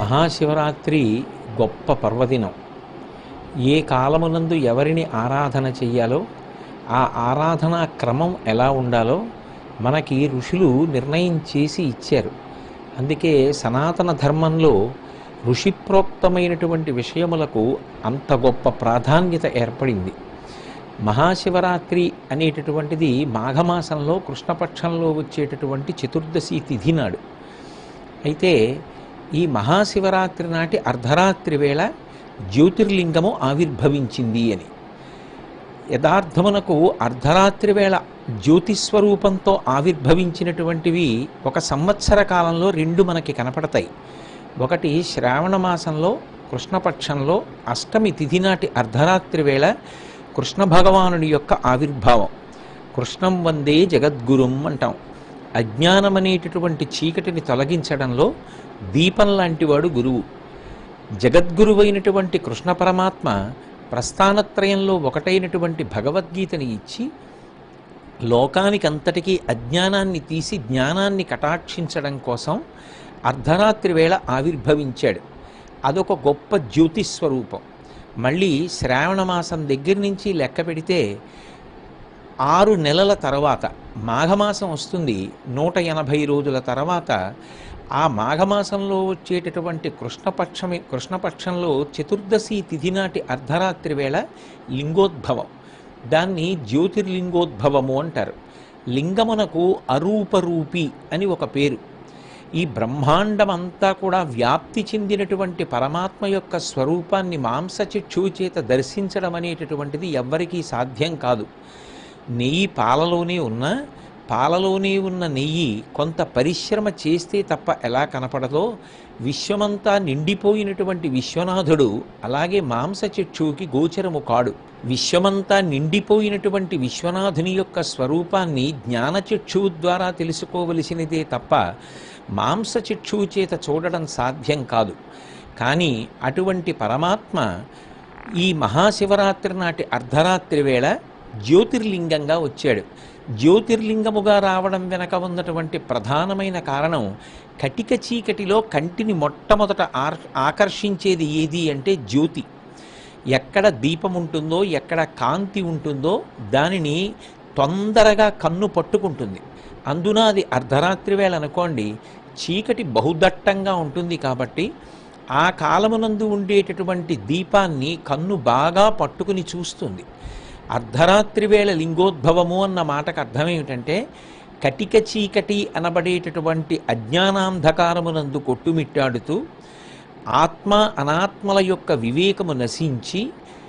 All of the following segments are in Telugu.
మహాశివరాత్రి గొప్ప పర్వదినం ఏ కాలమునందు ఎవరిని ఆరాధన చెయ్యాలో ఆ ఆరాధనా క్రమం ఎలా ఉండాలో మనకి ఋషులు నిర్ణయం చేసి ఇచ్చారు అందుకే సనాతన ధర్మంలో ఋషిప్రోక్తమైనటువంటి విషయములకు అంత గొప్ప ప్రాధాన్యత ఏర్పడింది మహాశివరాత్రి అనేటటువంటిది మాఘమాసంలో కృష్ణపక్షంలో వచ్చేటటువంటి చతుర్దశి తిథి నాడు అయితే ఈ మహాశివరాత్రి నాటి అర్ధరాత్రి వేళ జ్యోతిర్లింగము ఆవిర్భవించింది అని యథార్థమునకు అర్ధరాత్రి వేళ జ్యోతిస్వరూపంతో ఆవిర్భవించినటువంటివి ఒక సంవత్సర కాలంలో రెండు మనకి కనపడతాయి ఒకటి శ్రావణ మాసంలో కృష్ణపక్షంలో అష్టమి తిథి నాటి అర్ధరాత్రి వేళ కృష్ణ భగవానుడి యొక్క ఆవిర్భావం కృష్ణం వందే జగద్గురుం అంటాం అజ్ఞానం అనేటటువంటి చీకటిని తొలగించడంలో దీపం లాంటివాడు గురువు జగద్గురువైనటువంటి కృష్ణ పరమాత్మ ప్రస్థానత్రయంలో ఒకటైనటువంటి భగవద్గీతని ఇచ్చి లోకానికంతటికీ అజ్ఞానాన్ని తీసి జ్ఞానాన్ని కటాక్షించడం కోసం అర్ధరాత్రి వేళ ఆవిర్భవించాడు అదొక గొప్ప జ్యోతిస్వరూపం మళ్ళీ శ్రావణ మాసం దగ్గర నుంచి లెక్క పెడితే ఆరు నెలల తర్వాత మాఘమాసం వస్తుంది నూట ఎనభై రోజుల తర్వాత ఆ మాఘమాసంలో వచ్చేటటువంటి కృష్ణపక్షమి కృష్ణపక్షంలో చతుర్దశి తిథి నాటి అర్ధరాత్రి వేళ లింగోద్భవం దాన్ని జ్యోతిర్లింగోద్భవము అంటారు లింగమునకు అరూపరూపి అని ఒక పేరు ఈ బ్రహ్మాండం అంతా కూడా వ్యాప్తి చెందినటువంటి పరమాత్మ యొక్క స్వరూపాన్ని మాంసచిక్షు చేత దర్శించడం అనేటటువంటిది ఎవ్వరికీ సాధ్యం కాదు నెయ్యి పాలలోనే ఉన్నా పాలలోనే ఉన్న నెయ్యి కొంత పరిశ్రమ చేస్తే తప్ప ఎలా కనపడదో విశ్వమంతా నిండిపోయినటువంటి విశ్వనాథుడు అలాగే మాంసచిక్షువుకి గోచరము కాడు విశ్వమంతా నిండిపోయినటువంటి విశ్వనాథుని యొక్క స్వరూపాన్ని జ్ఞానచక్షువు ద్వారా తెలుసుకోవలసినదే తప్ప మాంసచిక్షువు చేత చూడడం సాధ్యం కాదు కానీ అటువంటి పరమాత్మ ఈ మహాశివరాత్రి నాటి అర్ధరాత్రి వేళ జ్యోతిర్లింగంగా వచ్చాడు జ్యోతిర్లింగముగా రావడం వెనక ఉన్నటువంటి ప్రధానమైన కారణం కటిక చీకటిలో కంటిని మొట్టమొదట ఆర్ ఆకర్షించేది ఏది అంటే జ్యోతి ఎక్కడ దీపం ఉంటుందో ఎక్కడ కాంతి ఉంటుందో దానిని తొందరగా కన్ను పట్టుకుంటుంది అందున అది అర్ధరాత్రి వేళ అనుకోండి చీకటి బహుదట్టంగా ఉంటుంది కాబట్టి ఆ కాలమునందు ఉండేటటువంటి దీపాన్ని కన్ను బాగా పట్టుకుని చూస్తుంది అర్ధరాత్రి వేళ లింగోద్భవము అన్న మాటకు అర్థం ఏమిటంటే కటిక చీకటి అనబడేటటువంటి అజ్ఞానాంధకారమునందు కొట్టుమిట్టాడుతూ ఆత్మ అనాత్మల యొక్క వివేకము నశించి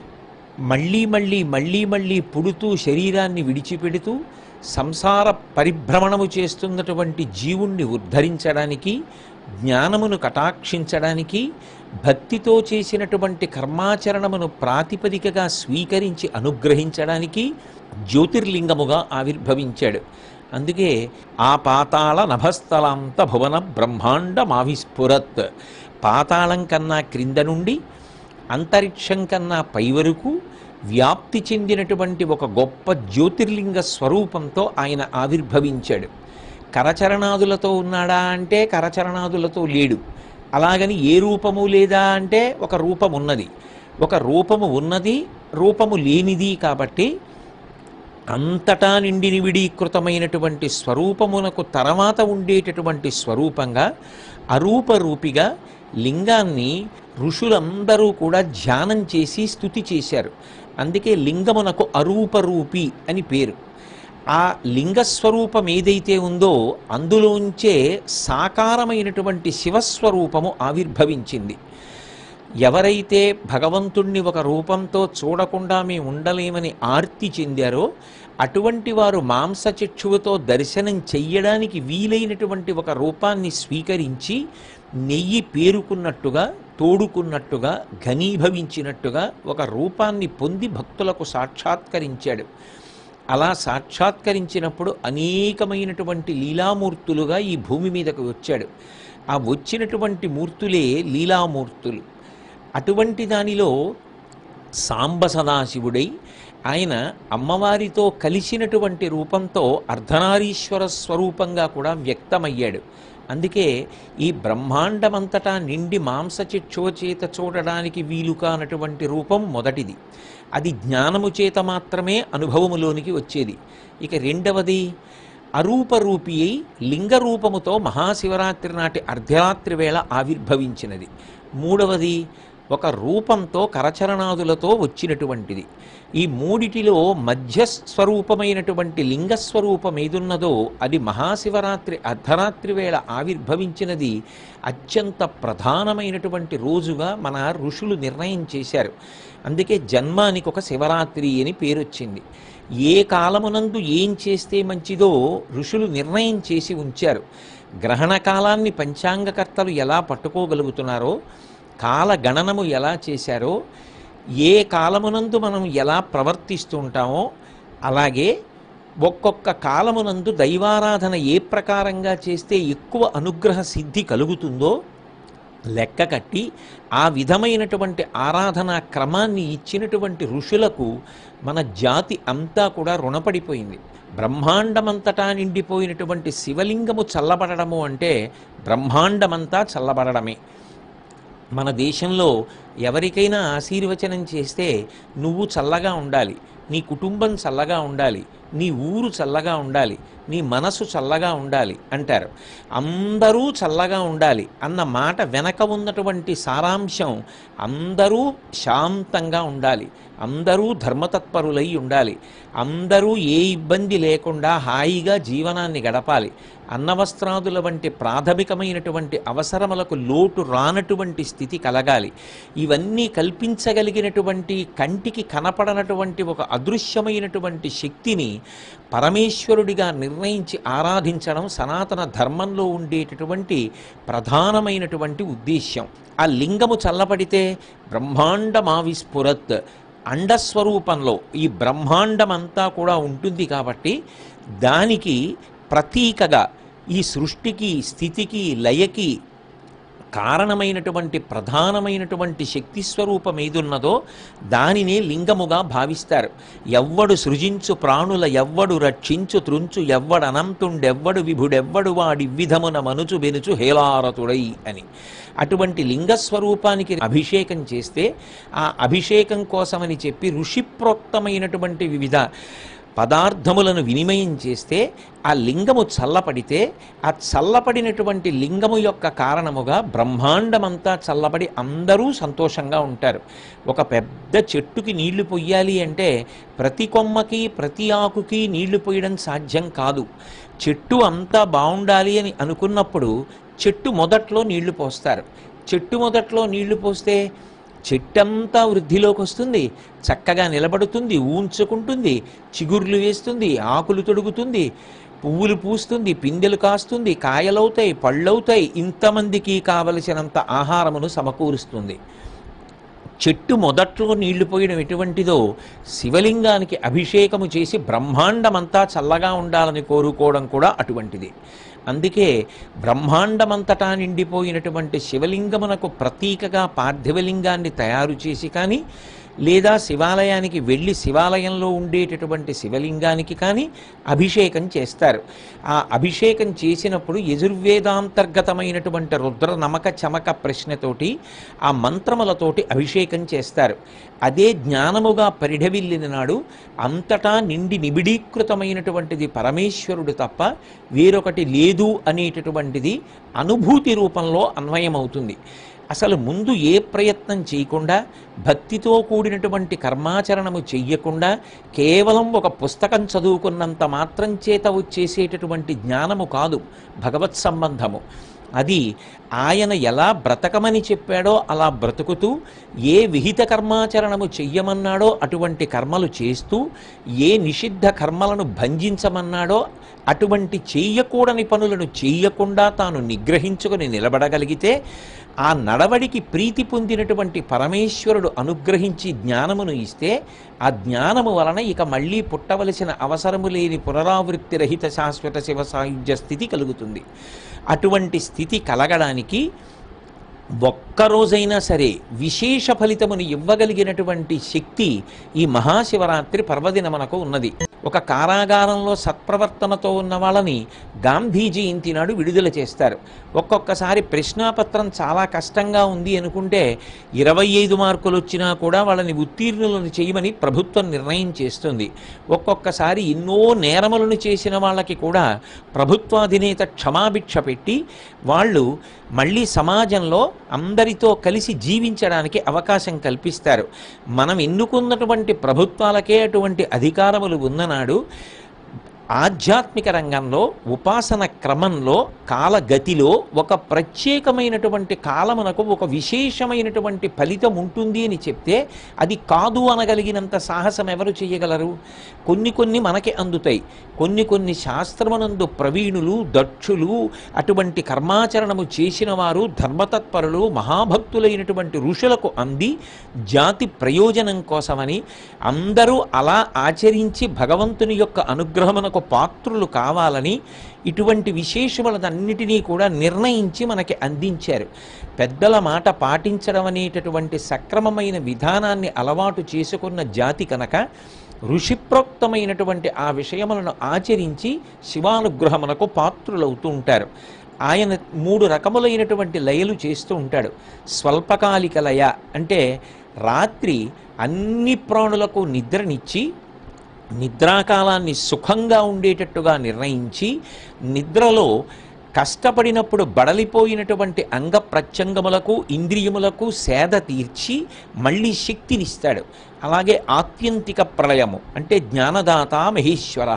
మళ్ళీ మళ్ళీ మళ్ళీ మళ్ళీ పుడుతూ శరీరాన్ని విడిచిపెడుతూ సంసార పరిభ్రమణము చేస్తున్నటువంటి జీవుణ్ణి ఉద్ధరించడానికి జ్ఞానమును కటాక్షించడానికి భక్తితో చేసినటువంటి కర్మాచరణమును ప్రాతిపదికగా స్వీకరించి అనుగ్రహించడానికి జ్యోతిర్లింగముగా ఆవిర్భవించాడు అందుకే ఆ పాతాళ నభస్థలాంత భువన బ్రహ్మాండమావిస్ఫురత్ పాతాళం కన్నా క్రింద నుండి అంతరిక్షం కన్నా పై వరకు వ్యాప్తి చెందినటువంటి ఒక గొప్ప జ్యోతిర్లింగ స్వరూపంతో ఆయన ఆవిర్భవించాడు కరచరణాదులతో ఉన్నాడా అంటే కరచరణాదులతో లేడు అలాగని ఏ రూపము లేదా అంటే ఒక రూపం ఉన్నది ఒక రూపము ఉన్నది రూపము లేనిది కాబట్టి అంతటా నిండి నివిడీకృతమైనటువంటి స్వరూపమునకు తర్వాత ఉండేటటువంటి స్వరూపంగా అరూపరూపిగా లింగాన్ని ఋషులందరూ కూడా ధ్యానం చేసి స్థుతి చేశారు అందుకే లింగమునకు అరూపరూపి అని పేరు ఆ లింగస్వరూపం ఏదైతే ఉందో అందులోంచే సాకారమైనటువంటి శివస్వరూపము ఆవిర్భవించింది ఎవరైతే భగవంతుణ్ణి ఒక రూపంతో చూడకుండా మేము ఉండలేమని ఆర్తి చెందారో అటువంటి వారు మాంసచక్షువుతో దర్శనం చెయ్యడానికి వీలైనటువంటి ఒక రూపాన్ని స్వీకరించి నెయ్యి పేరుకున్నట్టుగా తోడుకున్నట్టుగా ఘనీభవించినట్టుగా ఒక రూపాన్ని పొంది భక్తులకు సాక్షాత్కరించాడు అలా సాక్షాత్కరించినప్పుడు అనేకమైనటువంటి లీలామూర్తులుగా ఈ భూమి మీదకు వచ్చాడు ఆ వచ్చినటువంటి మూర్తులే లీలామూర్తులు అటువంటి దానిలో సాంబ సదాశివుడై ఆయన అమ్మవారితో కలిసినటువంటి రూపంతో అర్ధనారీశ్వర స్వరూపంగా కూడా వ్యక్తమయ్యాడు అందుకే ఈ బ్రహ్మాండమంతటా నిండి మాంసచిక్షో చేత చూడడానికి వీలు కానటువంటి రూపం మొదటిది అది జ్ఞానము చేత మాత్రమే అనుభవములోనికి వచ్చేది ఇక రెండవది అరూపరూపి అయి లింగ రూపముతో మహాశివరాత్రి నాటి అర్ధరాత్రి వేళ ఆవిర్భవించినది మూడవది ఒక రూపంతో కరచరణాదులతో వచ్చినటువంటిది ఈ మూడిటిలో మధ్య స్వరూపమైనటువంటి లింగస్వరూపం ఏదున్నదో అది మహాశివరాత్రి అర్ధరాత్రి వేళ ఆవిర్భవించినది అత్యంత ప్రధానమైనటువంటి రోజుగా మన ఋషులు నిర్ణయం చేశారు అందుకే జన్మానికి ఒక శివరాత్రి అని పేరొచ్చింది ఏ కాలమునందు ఏం చేస్తే మంచిదో ఋషులు నిర్ణయం చేసి ఉంచారు గ్రహణ కాలాన్ని పంచాంగకర్తలు ఎలా పట్టుకోగలుగుతున్నారో కాల గణనము ఎలా చేశారో ఏ కాలమునందు మనం ఎలా ప్రవర్తిస్తూ ఉంటామో అలాగే ఒక్కొక్క కాలమునందు దైవారాధన ఏ ప్రకారంగా చేస్తే ఎక్కువ అనుగ్రహ సిద్ధి కలుగుతుందో లెక్క కట్టి ఆ విధమైనటువంటి ఆరాధనా క్రమాన్ని ఇచ్చినటువంటి ఋషులకు మన జాతి అంతా కూడా రుణపడిపోయింది బ్రహ్మాండమంతటా నిండిపోయినటువంటి శివలింగము చల్లబడడము అంటే బ్రహ్మాండమంతా చల్లబడడమే మన దేశంలో ఎవరికైనా ఆశీర్వచనం చేస్తే నువ్వు చల్లగా ఉండాలి నీ కుటుంబం చల్లగా ఉండాలి నీ ఊరు చల్లగా ఉండాలి నీ మనసు చల్లగా ఉండాలి అంటారు అందరూ చల్లగా ఉండాలి అన్న మాట వెనక ఉన్నటువంటి సారాంశం అందరూ శాంతంగా ఉండాలి అందరూ ధర్మతత్పరులై ఉండాలి అందరూ ఏ ఇబ్బంది లేకుండా హాయిగా జీవనాన్ని గడపాలి అన్నవస్త్రాదుల వంటి ప్రాథమికమైనటువంటి అవసరములకు లోటు రానటువంటి స్థితి కలగాలి ఇవన్నీ కల్పించగలిగినటువంటి కంటికి కనపడనటువంటి ఒక అదృశ్యమైనటువంటి శక్తిని పరమేశ్వరుడిగా నిర్ణయించి ఆరాధించడం సనాతన ధర్మంలో ఉండేటటువంటి ప్రధానమైనటువంటి ఉద్దేశ్యం ఆ లింగము చల్లబడితే బ్రహ్మాండమావిస్ఫురత్ అండస్వరూపంలో ఈ బ్రహ్మాండమంతా కూడా ఉంటుంది కాబట్టి దానికి ప్రతీకగా ఈ సృష్టికి స్థితికి లయకి కారణమైనటువంటి ప్రధానమైనటువంటి శక్తి స్వరూపం ఏదున్నదో దానినే లింగముగా భావిస్తారు ఎవ్వడు సృజించు ప్రాణుల ఎవ్వడు రక్షించు త్రుంచు ఎవ్వడనంతుండెవ్వడు విభుడెవ్వడు వాడి విధమున మనుచు బెనుచు హేలారతుడై అని అటువంటి లింగ స్వరూపానికి అభిషేకం చేస్తే ఆ అభిషేకం కోసమని చెప్పి ఋషిప్రోక్తమైనటువంటి వివిధ పదార్థములను వినిమయం చేస్తే ఆ లింగము చల్లపడితే ఆ చల్లపడినటువంటి లింగము యొక్క కారణముగా బ్రహ్మాండమంతా చల్లబడి అందరూ సంతోషంగా ఉంటారు ఒక పెద్ద చెట్టుకి నీళ్లు పొయ్యాలి అంటే ప్రతి కొమ్మకి ప్రతి ఆకుకి నీళ్లు పోయడం సాధ్యం కాదు చెట్టు అంతా బాగుండాలి అని అనుకున్నప్పుడు చెట్టు మొదట్లో నీళ్లు పోస్తారు చెట్టు మొదట్లో నీళ్లు పోస్తే చెట్టంతా వృద్ధిలోకి వస్తుంది చక్కగా నిలబడుతుంది ఊంచుకుంటుంది చిగుర్లు వేస్తుంది ఆకులు తొడుగుతుంది పువ్వులు పూస్తుంది పిందెలు కాస్తుంది కాయలవుతాయి పళ్ళవుతాయి ఇంతమందికి కావలసినంత ఆహారమును సమకూరుస్తుంది చెట్టు మొదట్లో నీళ్లు పోయడం ఎటువంటిదో శివలింగానికి అభిషేకము చేసి బ్రహ్మాండమంతా చల్లగా ఉండాలని కోరుకోవడం కూడా అటువంటిది అందుకే బ్రహ్మాండమంతటా నిండిపోయినటువంటి శివలింగమునకు ప్రతీకగా పార్థివలింగాన్ని తయారు చేసి కానీ లేదా శివాలయానికి వెళ్ళి శివాలయంలో ఉండేటటువంటి శివలింగానికి కానీ అభిషేకం చేస్తారు ఆ అభిషేకం చేసినప్పుడు యజుర్వేదాంతర్గతమైనటువంటి రుద్ర నమక చమక ప్రశ్నతోటి ఆ మంత్రములతోటి అభిషేకం చేస్తారు అదే జ్ఞానముగా పరిఢవిల్లిన నాడు అంతటా నిండి నిబిడీకృతమైనటువంటిది పరమేశ్వరుడు తప్ప వేరొకటి లేదు అనేటటువంటిది అనుభూతి రూపంలో అన్వయమవుతుంది అసలు ముందు ఏ ప్రయత్నం చేయకుండా భక్తితో కూడినటువంటి కర్మాచరణము చెయ్యకుండా కేవలం ఒక పుస్తకం చదువుకున్నంత మాత్రం చేత వచ్చేసేటటువంటి జ్ఞానము కాదు భగవత్ సంబంధము అది ఆయన ఎలా బ్రతకమని చెప్పాడో అలా బ్రతుకుతూ ఏ విహిత కర్మాచరణము చెయ్యమన్నాడో అటువంటి కర్మలు చేస్తూ ఏ నిషిద్ధ కర్మలను భంజించమన్నాడో అటువంటి చెయ్యకూడని పనులను చెయ్యకుండా తాను నిగ్రహించుకొని నిలబడగలిగితే ఆ నడవడికి ప్రీతి పొందినటువంటి పరమేశ్వరుడు అనుగ్రహించి జ్ఞానమును ఇస్తే ఆ జ్ఞానము వలన ఇక మళ్ళీ పుట్టవలసిన అవసరము లేని పునరావృత్తి రహిత శాశ్వత శివ సాయుధ్య స్థితి కలుగుతుంది అటువంటి స్థితి కలగడానికి ఒక్కరోజైనా సరే విశేష ఫలితమును ఇవ్వగలిగినటువంటి శక్తి ఈ మహాశివరాత్రి పర్వదినమునకు ఉన్నది ఒక కారాగారంలో సత్ప్రవర్తనతో ఉన్న వాళ్ళని గాంధీ జయంతి నాడు విడుదల చేస్తారు ఒక్కొక్కసారి ప్రశ్నాపత్రం చాలా కష్టంగా ఉంది అనుకుంటే ఇరవై ఐదు మార్కులు వచ్చినా కూడా వాళ్ళని ఉత్తీర్ణులను చేయమని ప్రభుత్వం నిర్ణయం చేస్తుంది ఒక్కొక్కసారి ఎన్నో నేరములను చేసిన వాళ్ళకి కూడా ప్రభుత్వాధినేత క్షమాభిక్ష పెట్టి వాళ్ళు మళ్ళీ సమాజంలో అందరితో కలిసి జీవించడానికి అవకాశం కల్పిస్తారు మనం ఎన్నుకున్నటువంటి ప్రభుత్వాలకే అటువంటి అధికారములు ఉన్ననాడు ఆధ్యాత్మిక రంగంలో ఉపాసన క్రమంలో కాలగతిలో ఒక ప్రత్యేకమైనటువంటి కాలమునకు ఒక విశేషమైనటువంటి ఫలితం ఉంటుంది అని చెప్తే అది కాదు అనగలిగినంత సాహసం ఎవరు చేయగలరు కొన్ని కొన్ని మనకి అందుతాయి కొన్ని కొన్ని శాస్త్రమునందు ప్రవీణులు దక్షులు అటువంటి కర్మాచరణము చేసిన వారు ధర్మతత్పరులు మహాభక్తులైనటువంటి ఋషులకు అంది జాతి ప్రయోజనం కోసమని అందరూ అలా ఆచరించి భగవంతుని యొక్క అనుగ్రహమునకు పాత్రులు కావాలని ఇటువంటి విశేషములన్నిటినీ కూడా నిర్ణయించి మనకి అందించారు పెద్దల మాట పాటించడం అనేటటువంటి సక్రమమైన విధానాన్ని అలవాటు చేసుకున్న జాతి కనుక ఋషిప్రోక్తమైనటువంటి ఆ విషయములను ఆచరించి శివానుగ్రహమునకు పాత్రులవుతూ ఉంటారు ఆయన మూడు రకములైనటువంటి లయలు చేస్తూ ఉంటాడు స్వల్పకాలిక లయ అంటే రాత్రి అన్ని ప్రాణులకు నిద్రనిచ్చి నిద్రాకాలాన్ని సుఖంగా ఉండేటట్టుగా నిర్ణయించి నిద్రలో కష్టపడినప్పుడు బడలిపోయినటువంటి అంగ ప్రత్యంగములకు ఇంద్రియములకు సేద తీర్చి మళ్ళీ శక్తినిస్తాడు అలాగే ఆత్యంతిక ప్రళయము అంటే జ్ఞానదాత మహేశ్వర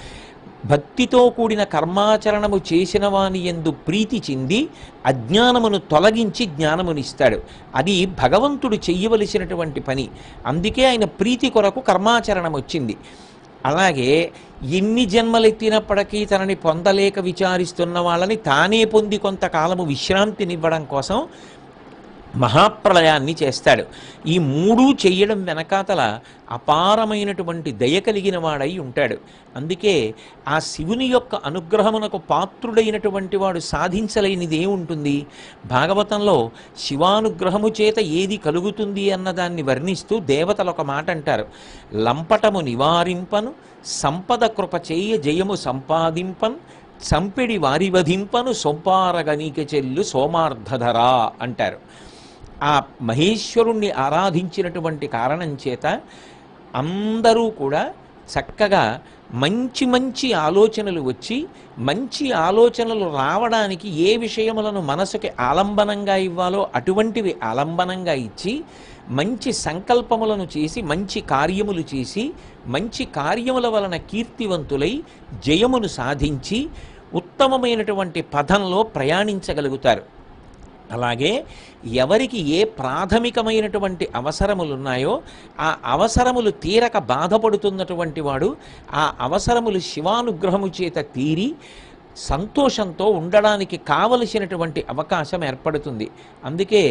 భక్తితో కూడిన కర్మాచరణము చేసిన వాని ఎందు ప్రీతి చెంది అజ్ఞానమును తొలగించి జ్ఞానమునిస్తాడు అది భగవంతుడు చెయ్యవలసినటువంటి పని అందుకే ఆయన ప్రీతి కొరకు కర్మాచరణం వచ్చింది అలాగే ఎన్ని జన్మలెత్తినప్పటికీ తనని పొందలేక విచారిస్తున్న వాళ్ళని తానే పొంది కొంతకాలము విశ్రాంతినివ్వడం కోసం మహాప్రళయాన్ని చేస్తాడు ఈ మూడు చెయ్యడం వెనకాతల అపారమైనటువంటి దయ కలిగిన వాడై ఉంటాడు అందుకే ఆ శివుని యొక్క అనుగ్రహమునకు పాత్రుడైనటువంటి వాడు సాధించలేనిది ఏముంటుంది భాగవతంలో శివానుగ్రహము చేత ఏది కలుగుతుంది అన్నదాన్ని వర్ణిస్తూ దేవతలు ఒక మాట అంటారు లంపటము నివారింపను సంపద కృప చేయ జయము సంపాదింపన్ చంపిడి వారివధింపను సొంపారగనీక చెల్లు సోమార్ధధరా అంటారు ఆ మహేశ్వరుణ్ణి ఆరాధించినటువంటి కారణం చేత అందరూ కూడా చక్కగా మంచి మంచి ఆలోచనలు వచ్చి మంచి ఆలోచనలు రావడానికి ఏ విషయములను మనసుకి ఆలంబనంగా ఇవ్వాలో అటువంటివి ఆలంబనంగా ఇచ్చి మంచి సంకల్పములను చేసి మంచి కార్యములు చేసి మంచి కార్యముల వలన కీర్తివంతులై జయమును సాధించి ఉత్తమమైనటువంటి పదంలో ప్రయాణించగలుగుతారు అలాగే ఎవరికి ఏ ప్రాథమికమైనటువంటి అవసరములు ఉన్నాయో ఆ అవసరములు తీరక బాధపడుతున్నటువంటి వాడు ఆ అవసరములు శివానుగ్రహము చేత తీరి సంతోషంతో ఉండడానికి కావలసినటువంటి అవకాశం ఏర్పడుతుంది అందుకే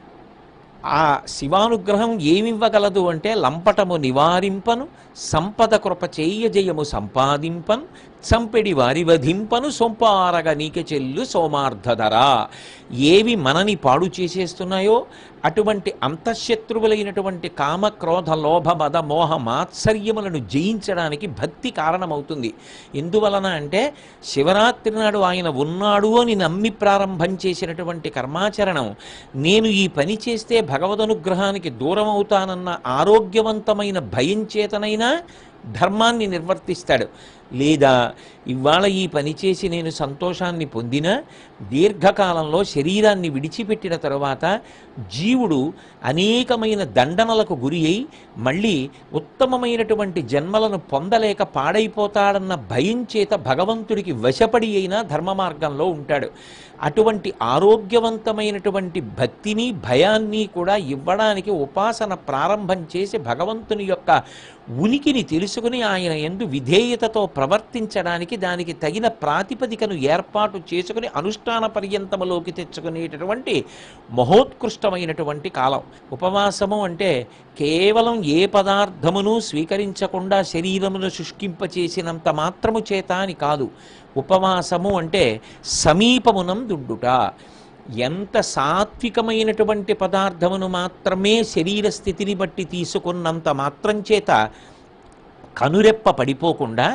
ఆ శివానుగ్రహం ఏమివ్వగలదు అంటే లంపటము నివారింపను సంపద కృప చెయ్య జయము సంపాదింపన్ చంపెడి వారి వధింపను సొంపారగ నీక చెల్లు సోమార్ధధరా ఏవి మనని పాడు చేసేస్తున్నాయో అటువంటి అంతఃశత్రువులైనటువంటి కామ క్రోధ లోభ మద మోహ మాత్సర్యములను జయించడానికి భక్తి కారణమవుతుంది ఎందువలన అంటే శివరాత్రి నాడు ఆయన ఉన్నాడు అని నమ్మి ప్రారంభం చేసినటువంటి కర్మాచరణం నేను ఈ పని చేస్తే భగవదనుగ్రహానికి దూరం అవుతానన్న ఆరోగ్యవంతమైన భయం చేతనైనా ధర్మాన్ని నిర్వర్తిస్తాడు లేదా ఇవాళ ఈ పని చేసి నేను సంతోషాన్ని పొందినా దీర్ఘకాలంలో శరీరాన్ని విడిచిపెట్టిన తరువాత జీవుడు అనేకమైన దండనలకు గురి అయి మళ్ళీ ఉత్తమమైనటువంటి జన్మలను పొందలేక పాడైపోతాడన్న భయం చేత భగవంతుడికి వశపడి అయినా ధర్మ మార్గంలో ఉంటాడు అటువంటి ఆరోగ్యవంతమైనటువంటి భక్తిని భయాన్ని కూడా ఇవ్వడానికి ఉపాసన ప్రారంభం చేసి భగవంతుని యొక్క ఉనికిని తెలుసుకుని ఆయన ఎందు విధేయతతో ప్రవర్తించడానికి దానికి తగిన ప్రాతిపదికను ఏర్పాటు చేసుకుని అనుష్ఠాన పర్యంతములోకి తెచ్చుకునేటటువంటి మహోత్కృష్టమైనటువంటి కాలం ఉపవాసము అంటే కేవలం ఏ పదార్థమును స్వీకరించకుండా శరీరమును శుష్కింపచేసినంత మాత్రము చేత అని కాదు ఉపవాసము అంటే సమీపమునందుండుట ఎంత సాత్వికమైనటువంటి పదార్థమును మాత్రమే శరీర స్థితిని బట్టి తీసుకున్నంత మాత్రం చేత కనురెప్ప పడిపోకుండా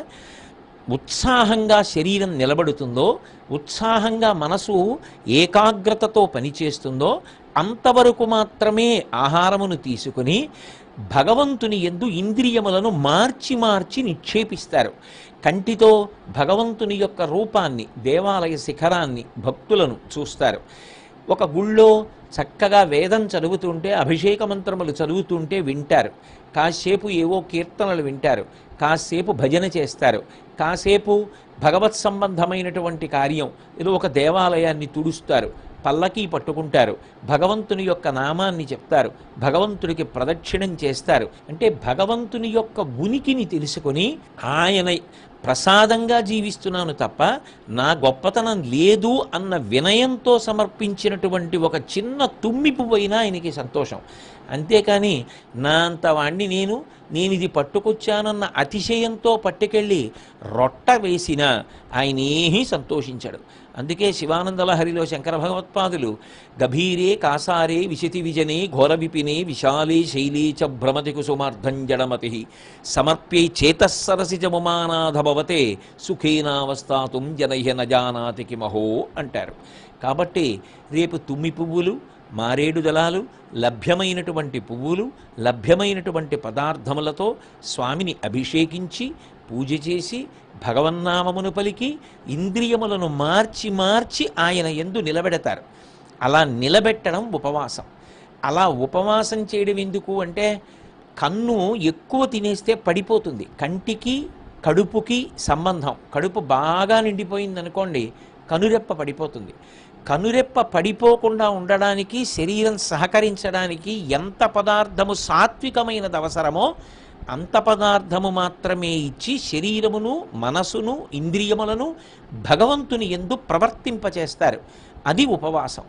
ఉత్సాహంగా శరీరం నిలబడుతుందో ఉత్సాహంగా మనసు ఏకాగ్రతతో పనిచేస్తుందో అంతవరకు మాత్రమే ఆహారమును తీసుకుని భగవంతుని ఎందు ఇంద్రియములను మార్చి మార్చి నిక్షేపిస్తారు కంటితో భగవంతుని యొక్క రూపాన్ని దేవాలయ శిఖరాన్ని భక్తులను చూస్తారు ఒక గుళ్ళో చక్కగా వేదం చదువుతుంటే అభిషేక మంత్రములు చదువుతుంటే వింటారు కాసేపు ఏవో కీర్తనలు వింటారు కాసేపు భజన చేస్తారు కాసేపు భగవత్ సంబంధమైనటువంటి కార్యం ఏదో ఒక దేవాలయాన్ని తుడుస్తారు పల్లకీ పట్టుకుంటారు భగవంతుని యొక్క నామాన్ని చెప్తారు భగవంతుడికి ప్రదక్షిణం చేస్తారు అంటే భగవంతుని యొక్క ఉనికిని తెలుసుకొని ఆయన ప్రసాదంగా జీవిస్తున్నాను తప్ప నా గొప్పతనం లేదు అన్న వినయంతో సమర్పించినటువంటి ఒక చిన్న తుమ్మి పువ్వైనా ఆయనకి సంతోషం అంతేకాని నా అంత వాణ్ణి నేను నేను ఇది పట్టుకొచ్చానన్న అతిశయంతో పట్టుకెళ్ళి రొట్ట వేసిన ఆయన ఏమీ సంతోషించాడు అందుకే శివానందలహరిలో శంకర భగవత్పాదులు గభీరే కాసారే విశతి విజనే ఘోర విపినే విశాలే శైలే చ భ్రమతి కుసుమార్ధం జడమతి సమర్ప్యై చేతస్సరసిజముమానాథ భవతే సుఖేనావస్థాతుం జనహ్య నజానాతి కిమహో అంటారు కాబట్టి రేపు తుమ్మి పువ్వులు మారేడు దళాలు లభ్యమైనటువంటి పువ్వులు లభ్యమైనటువంటి పదార్థములతో స్వామిని అభిషేకించి పూజ చేసి భగవన్నామమును పలికి ఇంద్రియములను మార్చి మార్చి ఆయన ఎందు నిలబెడతారు అలా నిలబెట్టడం ఉపవాసం అలా ఉపవాసం చేయడం ఎందుకు అంటే కన్ను ఎక్కువ తినేస్తే పడిపోతుంది కంటికి కడుపుకి సంబంధం కడుపు బాగా నిండిపోయింది అనుకోండి కనురెప్ప పడిపోతుంది కనురెప్ప పడిపోకుండా ఉండడానికి శరీరం సహకరించడానికి ఎంత పదార్థము సాత్వికమైనది అవసరమో అంత పదార్థము మాత్రమే ఇచ్చి శరీరమును మనసును ఇంద్రియములను భగవంతుని ఎందు ప్రవర్తింపచేస్తారు అది ఉపవాసం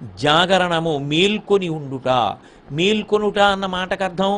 జాగరణము మేల్కొని ఉండుట మేల్కొనుట అన్న మాటకు అర్థం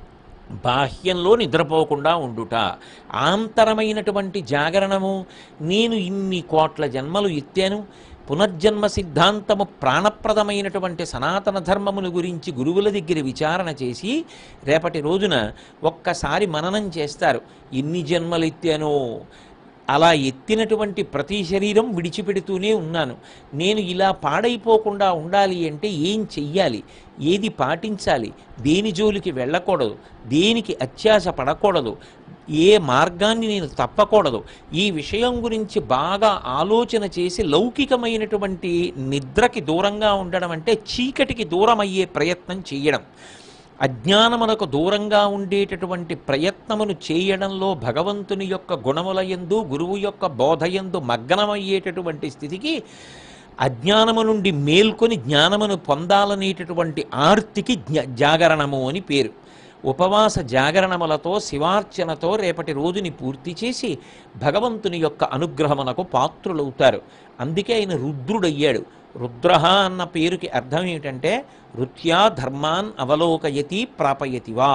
బాహ్యంలో నిద్రపోకుండా ఉండుట ఆంతరమైనటువంటి జాగరణము నేను ఇన్ని కోట్ల జన్మలు ఎత్తాను పునర్జన్మ సిద్ధాంతము ప్రాణప్రదమైనటువంటి సనాతన ధర్మమును గురించి గురువుల దగ్గర విచారణ చేసి రేపటి రోజున ఒక్కసారి మననం చేస్తారు ఎన్ని జన్మలు ఎత్తానో అలా ఎత్తినటువంటి ప్రతి శరీరం విడిచిపెడుతూనే ఉన్నాను నేను ఇలా పాడైపోకుండా ఉండాలి అంటే ఏం చెయ్యాలి ఏది పాటించాలి దేని జోలికి వెళ్ళకూడదు దేనికి అత్యాశ పడకూడదు ఏ మార్గాన్ని నేను తప్పకూడదు ఈ విషయం గురించి బాగా ఆలోచన చేసి లౌకికమైనటువంటి నిద్రకి దూరంగా ఉండడం అంటే చీకటికి దూరం అయ్యే ప్రయత్నం చేయడం అజ్ఞానమునకు దూరంగా ఉండేటటువంటి ప్రయత్నమును చేయడంలో భగవంతుని యొక్క గుణముల యందు గురువు యొక్క బోధయందు మగ్నమయ్యేటటువంటి స్థితికి అజ్ఞానము నుండి మేల్కొని జ్ఞానమును పొందాలనేటటువంటి ఆర్తికి జ్ఞ జాగరణము అని పేరు ఉపవాస జాగరణములతో శివార్చనతో రేపటి రోజుని పూర్తి చేసి భగవంతుని యొక్క అనుగ్రహమునకు పాత్రులవుతారు అందుకే ఆయన రుద్రుడయ్యాడు రుద్ర అన్న పేరుకి అర్థం ఏమిటంటే రుత్యా ధర్మాన్ అవలోకయతి ప్రాపయతివా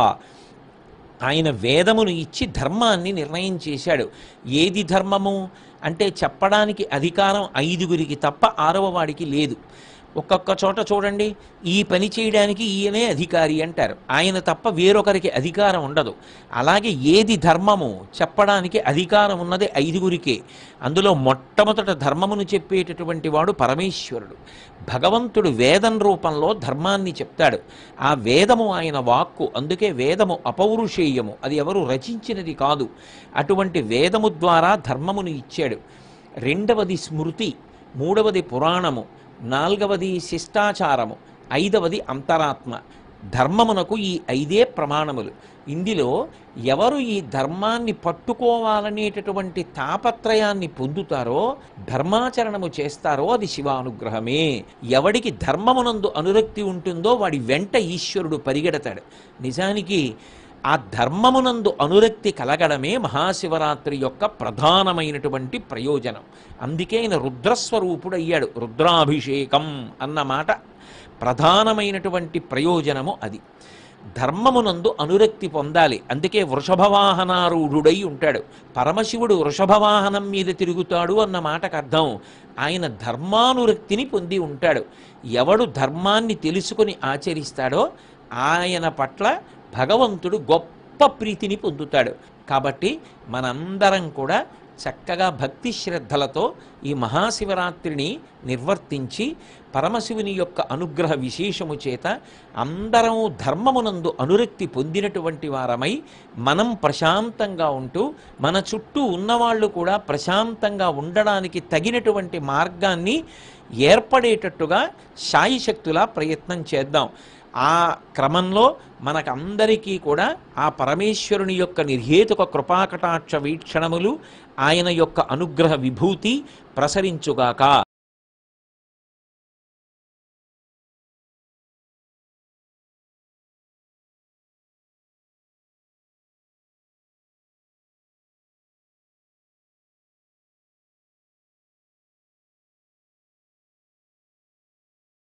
ఆయన వేదమును ఇచ్చి ధర్మాన్ని నిర్ణయం చేశాడు ఏది ధర్మము అంటే చెప్పడానికి అధికారం ఐదుగురికి తప్ప ఆరవ వాడికి లేదు ఒక్కొక్క చోట చూడండి ఈ పని చేయడానికి ఈయనే అధికారి అంటారు ఆయన తప్ప వేరొకరికి అధికారం ఉండదు అలాగే ఏది ధర్మము చెప్పడానికి అధికారం ఉన్నది ఐదుగురికే అందులో మొట్టమొదట ధర్మమును చెప్పేటటువంటి వాడు పరమేశ్వరుడు భగవంతుడు వేదం రూపంలో ధర్మాన్ని చెప్తాడు ఆ వేదము ఆయన వాక్కు అందుకే వేదము అపౌరుషేయము అది ఎవరు రచించినది కాదు అటువంటి వేదము ద్వారా ధర్మమును ఇచ్చాడు రెండవది స్మృతి మూడవది పురాణము నాలుగవది శిష్టాచారము ఐదవది అంతరాత్మ ధర్మమునకు ఈ ఐదే ప్రమాణములు ఇందులో ఎవరు ఈ ధర్మాన్ని పట్టుకోవాలనేటటువంటి తాపత్రయాన్ని పొందుతారో ధర్మాచరణము చేస్తారో అది శివానుగ్రహమే ఎవడికి ధర్మమునందు అనురక్తి ఉంటుందో వాడి వెంట ఈశ్వరుడు పరిగెడతాడు నిజానికి ఆ ధర్మమునందు అనురక్తి కలగడమే మహాశివరాత్రి యొక్క ప్రధానమైనటువంటి ప్రయోజనం అందుకే ఆయన రుద్రస్వరూపుడయ్యాడు రుద్రాభిషేకం అన్న మాట ప్రధానమైనటువంటి ప్రయోజనము అది ధర్మమునందు అనురక్తి పొందాలి అందుకే వృషభవాహనారూఢుడై ఉంటాడు పరమశివుడు వృషభవాహనం మీద తిరుగుతాడు అన్న మాటకు అర్థం ఆయన ధర్మానురక్తిని పొంది ఉంటాడు ఎవడు ధర్మాన్ని తెలుసుకొని ఆచరిస్తాడో ఆయన పట్ల భగవంతుడు గొప్ప ప్రీతిని పొందుతాడు కాబట్టి మనందరం కూడా చక్కగా భక్తి శ్రద్ధలతో ఈ మహాశివరాత్రిని నిర్వర్తించి పరమశివుని యొక్క అనుగ్రహ విశేషము చేత అందరం ధర్మమునందు అనురక్తి పొందినటువంటి వారమై మనం ప్రశాంతంగా ఉంటూ మన చుట్టూ ఉన్నవాళ్ళు కూడా ప్రశాంతంగా ఉండడానికి తగినటువంటి మార్గాన్ని ఏర్పడేటట్టుగా శాయిశక్తులా ప్రయత్నం చేద్దాం ఆ క్రమంలో మనకందరికీ కూడా ఆ పరమేశ్వరుని యొక్క నిర్హేతుక కృపాకటాక్ష వీక్షణములు ఆయన యొక్క అనుగ్రహ విభూతి ప్రసరించుగాక